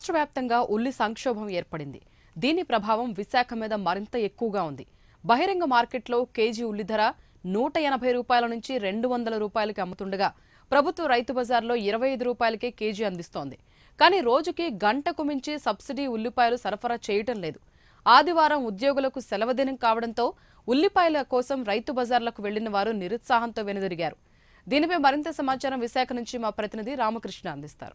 రాష్ట్ర వ్యాప్తంగా ఉల్లి సంక్షోభం ఏర్పడింది దీని ప్రభావం విశాఖ మీద మరింత ఎక్కువగా ఉంది బహిరంగ మార్కెట్లో కేజీ ఉల్లి ధర నూట ఎనభై రూపాయల నుంచి రెండు వందల రూపాయలకి అమ్ముతుండగా ప్రభుత్వ రైతు బజార్లో ఇరవై ఐదు రూపాయలకే కేజీ అందిస్తోంది కానీ రోజుకి గంటకు మించి సబ్సిడీ ఉల్లిపాయలు సరఫరా చేయటం లేదు ఆదివారం ఉద్యోగులకు సెలవు దినం కావడంతో ఉల్లిపాయల కోసం రైతు బజార్లకు వెళ్లిన వారు నిరుత్సాహంతో వెనుదిరిగారు దీనిపై మరింత సమాచారం విశాఖ నుంచి మా ప్రతినిధి రామకృష్ణ అందిస్తారు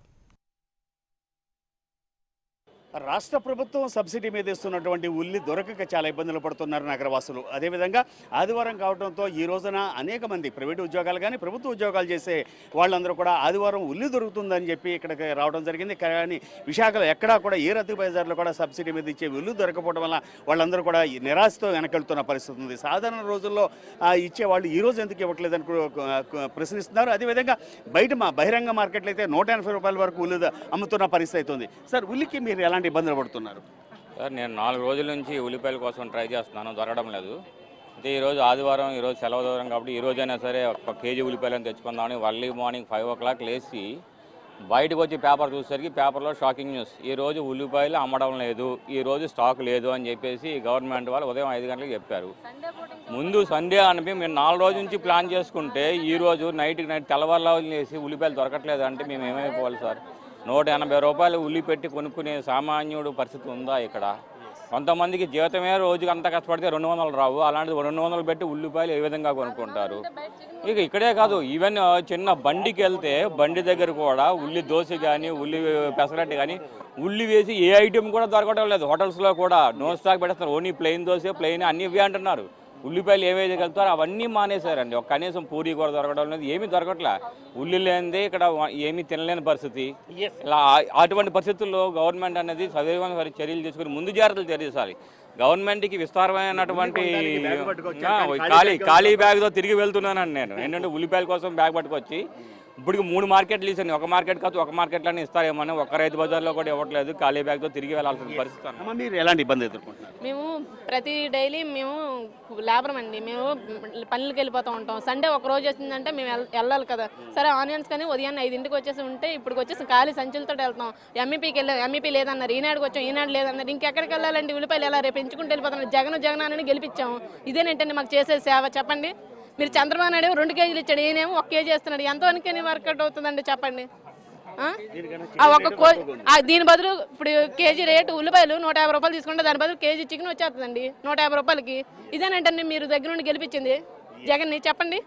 రాష్ట్ర ప్రభుత్వం సబ్సిడీ మీద ఇస్తున్నటువంటి ఉల్లి దొరకక చాలా ఇబ్బందులు పడుతున్నారు నగరవాసులు అదేవిధంగా ఆదివారం కావడంతో ఈ రోజున అనేక మంది ప్రైవేటు ఉద్యోగాలు కానీ ప్రభుత్వ ఉద్యోగాలు చేసే వాళ్ళందరూ కూడా ఆదివారం ఉల్లి దొరుకుతుందని చెప్పి ఇక్కడికి రావడం జరిగింది కానీ విశాఖలో ఎక్కడా కూడా ఏ రద్దు బజార్లో కూడా సబ్సిడీ మీద ఇచ్చే ఉల్లి దొరకపోవడం వల్ల వాళ్ళందరూ కూడా ఈ నిరాశతో వెనకెళ్తున్న పరిస్థితి ఉంది సాధారణ రోజుల్లో ఆ, ఇచ్చే వాళ్ళు ఈ రోజు ఎందుకు ఇవ్వట్లేదని కు- కు- ప్రశ్నిస్తున్నారు అదేవిధంగా బయట మా బహిరంగ మార్కెట్లో అయితే నూట ఎనభై రూపాయల వరకు ఉల్లి ద- అమ్ముతున్న పరిస్థితి అవుతుంది సార్ ఉల్లికి మీరు ఎలాంటి ఇబ్బందులు పడుతున్నారు సార్ నేను నాలుగు రోజుల నుంచి ఉల్లిపాయల కోసం ట్రై చేస్తున్నాను దొరకడం లేదు అయితే ఈరోజు ఆదివారం ఈరోజు సెలవు దూరం కాబట్టి ఈ రోజైనా సరే ఒక కేజీ ఉల్లిపాయలను తెచ్చుకుందామని early morning five o'clock లేచి బయటకు వచ్చి పేపర్ చూసేసరికి పేపర్లో షాకింగ్ న్యూస్ ఈ రోజు ఉల్లిపాయలు అమ్మడం లేదు ఈ రోజు స్టాక్ లేదు అని చెప్పేసి గవర్నమెంట్ వాళ్ళు ఉదయం ఐదు గంటలకు చెప్పారు ముందు సండే అనిపి మేము నాలుగు రోజుల నుంచి ప్లాన్ చేసుకుంటే ఈ రోజు నైట్కి నైట్ తెల్లవారులు చేసి ఉల్లిపాయలు దొరకట్లేదు అంటే మేము ఏమైపోవాలి సార్ నూట ఎనభై రూపాయలు ఉల్లి పెట్టి కొనుక్కునే సామాన్యుడు పరిస్థితి ఉందా ఇక్కడ కొంతమందికి జీవితమే రోజుకి అంత కష్టపడితే రెండు వందలు రావు అలాంటిది రెండు వందలు పెట్టి ఉల్లిపాయలు ఏ విధంగా కొనుక్కుంటారు ఇక ఇక్కడే కాదు ఈవెన్ చిన్న బండికి వెళ్తే బండి దగ్గర కూడా ఉల్లి దోశ కానీ ఉల్లి పెసరట్టు కానీ ఉల్లి వేసి ఏ ఐటెం కూడా దొరకడం లేదు హోటల్స్లో కూడా నో స్టాక్ పెడతారు ఓన్లీ ప్లెయిన్ దోశ ప్లెయిన్ అన్ని ఇవే అంటున్నారు ఉల్లిపాయలు ఏవైతే కలుపుతారో అవన్నీ మానేశారండి ఒక కనీసం పూరి కూడా దొరకడం లేదు ఏమీ దొరకట్లే ఉల్లి లేనిదే ఇక్కడ వ- ఏమీ తినలేని పరిస్థితి ఇలా ఆ- అటువంటి పరిస్థితుల్లో గవర్నమెంట్ అనేది సదైవంగా చర్యలు తీసుకుని ముందు జాగ్రత్తలు తెలియజేయాలి గవర్నమెంట్కి విస్తారమైనటువంటి బ్యాగ్ పట్టుకొచ్చారు, ఆ, కానీ ఖాళీ ఖాళీ ఖాళీ బ్యాగ్తో తిరిగి వెళ్తున్నానండి నేను ఏంటంటే ఉల్లిపాయల కోసం బ్యాగ్ పట్టుకొచ్చి ఇప్పుడు మూడు మార్కెట్లు ఇచ్చాను ఒక మార్కెట్ కాదు ఒక మార్కెట్లోనే ఇస్తారేమో ఒక రైతు బజార్లో కూడా ఇవ్వట్లేదు ఖాళీ బ్యాగ్తో తిరిగి వెళ్ళాల్సిన పరిస్థితి అన్నమాట. అమ్మ మీరు ఎలాంటి ఇబ్బంది ఎదుర్కొంటున్నారు మేము ప్రతి డైలీ మేము లేబరం అండి మేము పనులకు వెళ్ళిపోతూ ఉంటాం సండే ఒక రోజు వచ్చిందంటే మేము వెళ్- వెళ్ళాలి కదా సరే ఆనియన్స్ కానీ ఉదయాన్నే ఐదింటికి వచ్చేసి ఉంటే ఇప్పుడు వచ్చేసి ఖాళీ సంచులతో వెళ్తాం ఎంఈపీకి వెళ్ళాం ఎంఈపీ లేదన్నారు ఈనాడుకి వచ్చాం ఈనాడు లేదన్నారు ఇంకెక్కడికి వెళ్ళాలండి ఉల్లిపాయలు ఎలా రేపు పెంచుకుంటూ వెళ్ళిపోతున్నారు జగన్ జగన్ అని గెలిపించాం ఇదేనేంటండి మాకు చేసే సేవ చెప్పండి మీరు చంద్రబాబు నాయుడు రెండు కేజీలు ఇచ్చాడు ఈయనేమో ఒక కేజీ ఇస్తున్నాడు ఎంతవరకు వర్కౌట్ అవుతుందండి చెప్పండి ఆ? ఆ ఒక కో ఆ దీని బదులు ఇప్పుడు కేజీ రేటు ఉల్లిపాయలు నూట యాభై రూపాయలు తీసుకుంటే దాని బదులు కేజీ చికెన్ వచ్చేస్తుందండి నూట యాభై రూపాయలకి ఇదేనంటే మీరు దగ్గర నుండి గెలిపించింది జగన్ని చెప్పండి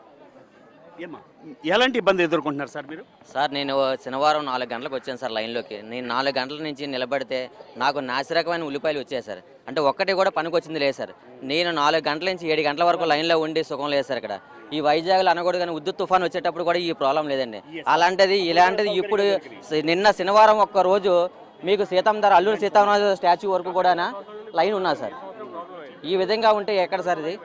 ఏమ్మా ఎలాంటి ఇబ్బంది ఎదుర్కొంటున్నారు సార్ మీరు సార్ నేను శనివారం నాలుగు గంటలకు వచ్చాను సార్ లైన్లోకి నేను నాలుగు గంటల నుంచి నిలబడితే నాకు నాసిరకమైన ఉల్లిపాయలు వచ్చాయి సార్ అంటే ఒక్కటి కూడా పనికొచ్చింది లేదు సార్ నేను నాలుగు గంటల నుంచి ఏడు గంటల వరకు లైన్లో ఉండి సుఖం లేదు సార్ ఇక్కడ ఈ వైజాగ్లో అనకూడదు కానీ ఉద్దు తుఫాన్ వచ్చేటప్పుడు కూడా ఈ ప్రాబ్లం లేదండి అలాంటిది ఇలాంటిది ఇప్పుడు సి- నిన్న శనివారం ఒక్క రోజు మీకు సీతాంధార అల్లూరు సీతారామరాజు స్టాచ్యూ వరకు కూడా లైన్ ఉన్నది సార్ ఈ విధంగా ఉంటే ఎక్కడ సార్ ఇది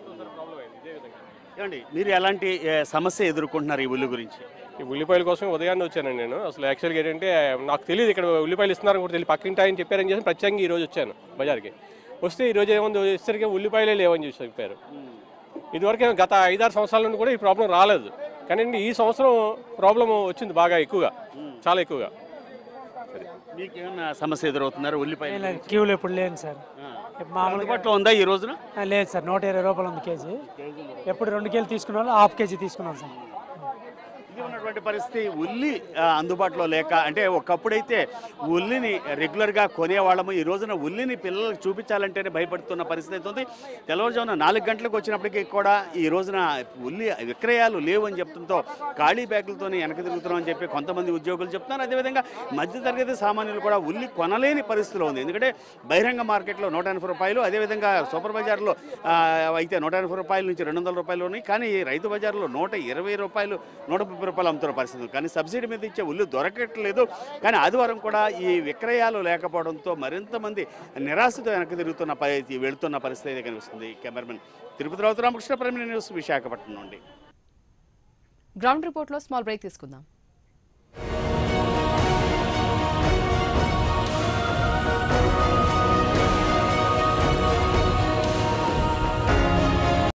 ఏమండి మీరు ఎలాంటి ఏ, సమస్య ఎదుర్కొంటున్నారు ఈ ఉల్లి గురించి ఈ ఉల్లిపాయల కోసం ఉదయాన్నే వచ్చానండి నేను అసలు యాక్చువల్గా ఏంటంటే నాకు తెలియదు ఇక్కడ ఉల్లిపాయలు ఇస్తున్నారని కూడా తెలియదు పక్కింటి ఆయన చెప్పారని చేసి ప్రత్యేకంగా ఈ రోజు వచ్చాను బజార్కి వస్తే ఈ రోజు ఏముంది ఇసరికి ఉల్లిపాయలే లేవని చెప్పి చెప్పారు ఇదివరకు గత ఐదారు సంవత్సరాల నుండి కూడా ఈ ప్రాబ్లం రాలేదు కానీ ఈ సంవత్సరం ప్రాబ్లం వచ్చింది బాగా ఎక్కువగా చాలా ఎక్కువగా మీకు ఏమైనా సమస్య ఎదురవుతున్నారు ఉల్లిపాయ లేదు, క్యూలు ఇప్పుడు లేను సార్ మామూలుగా అందుబాటులో ఉందా ఈ రోజున ఆ, లేదు సార్ నూట ఇరవై రూపాయలు ఉంది కేజీ ఎప్పుడు రెండు కేజీలు తీసుకున్న వాళ్ళు హాఫ్ కేజీ తీసుకున్నాం సార్ ఇది ఉన్నటువంటి పరిస్థితి ఉల్లి ఆ, అందుబాటులో లేక అంటే ఒకప్పుడైతే ఉల్లిని రెగ్యులర్గా కొనేవాళ్ళము ఈ రోజున ఉల్లిని పిల్లలకు చూపించాలంటేనే భయపడుతున్న పరిస్థితి అయితే ఉంది తెల్లవారుజామున నాలుగు గంటలకు వచ్చినప్పటికీ కూడా ఈ రోజున ఉల్లి విక్రయాలు లేవు అని చెప్తుంతో ఖాళీ బ్యాగులతోనే వెనక తిరుగుతున్నాం అని చెప్పి కొంతమంది ఉద్యోగులు చెప్తున్నారు అదేవిధంగా మధ్యతరగతి సామాన్యులు కూడా ఉల్లి కొనలేని పరిస్థితిలో ఉంది ఎందుకంటే బహిరంగ మార్కెట్లో నూట ఎనభై రూపాయలు అదేవిధంగా సూపర్ బజార్లో ఆ, అయితే నూట ఎనభై రూపాయల నుంచి రెండు వందల రూపాయలు ఉన్నాయి కానీ రైతు బజార్లో నూట ఇరవై రూపాయలు నూట ముప్పై రూపాయలు అమ్ముతున్న పరిస్థితి ఉంది. కానీ సబ్సిడీ మీద ఇచ్చే ఉల్లి దొరకట్లేదు కానీ ఆదివారం కూడా ఈ విక్రయాలు లేకపోవడంతో మరింత మంది నిరాశతో వెనక్కి తిరుగుతున్న పరి వెళుతున్న పరిస్థితి అయితే కనిపిస్తుంది కెమెరామెన్ తిరుపతి రావుతు రామకృష్ణ ప్రైమ్ న్యూస్ విశాఖపట్నం నుండి గ్రౌండ్ రిపోర్ట్లో స్మాల్ బ్రేక్ తీసుకుందాం